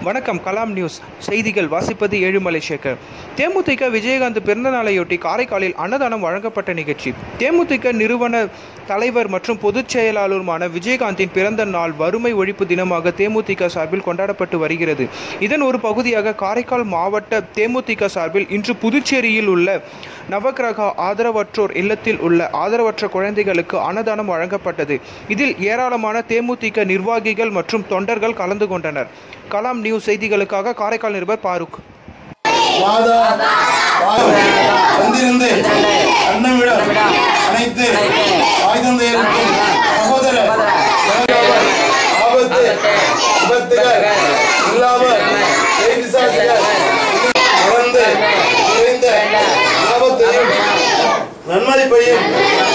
வணக்கம் கலாம் நியூஸ் செய்திகள் வாசிப்பது ஏழுமலை சேகர் தேமுதிக விஜயகாந்த் பிறந்த நாளையொட்டி காரைக்காலில் அன்னதானம் வழங்கப்பட்ட நிகழ்ச்சி தேமுதிக நிறுவன தலைவர் மற்றும் பொதுச் செயலாளருமான விஜயகாந்தின் பிறந்த நாள் வறுமை ஒழிப்பு தினமாக தேமுதிக சார்பில் கொண்டாடப்பட்டு வருகிறது இதன் ஒரு பகுதியாக காரைக்கால் மாவட்ட தேமுதிக சார்பில் இன்று புதுச்சேரியில் உள்ள நவக்கிரக ஆதரவற்றோர் இல்லத்தில் உள்ள ஆதரவற்ற குழந்தைகளுக்கு அன்னதானம் வழங்கப்பட்டது இதில் ஏராளமான தேமுதிக நிர்வாகிகள் மற்றும் தொண்டர்கள் கலந்து கொண்டனர் கலாம் நியூஸ் செய்திகளுக்காக காரைக்கால் நிருபர் பாருக் மாதா பாதம் வந்திருந்து அன்னமிடம் அனைத்து ஆயுதந்தையருக்கும் சகோதர சகோதரர், ஆபத்து விபத்துகள் இல்லாமல் பேய்பிசாசுகள் மறந்து நிறைந்த லாபத்தையும் நன்மதிப்பையும்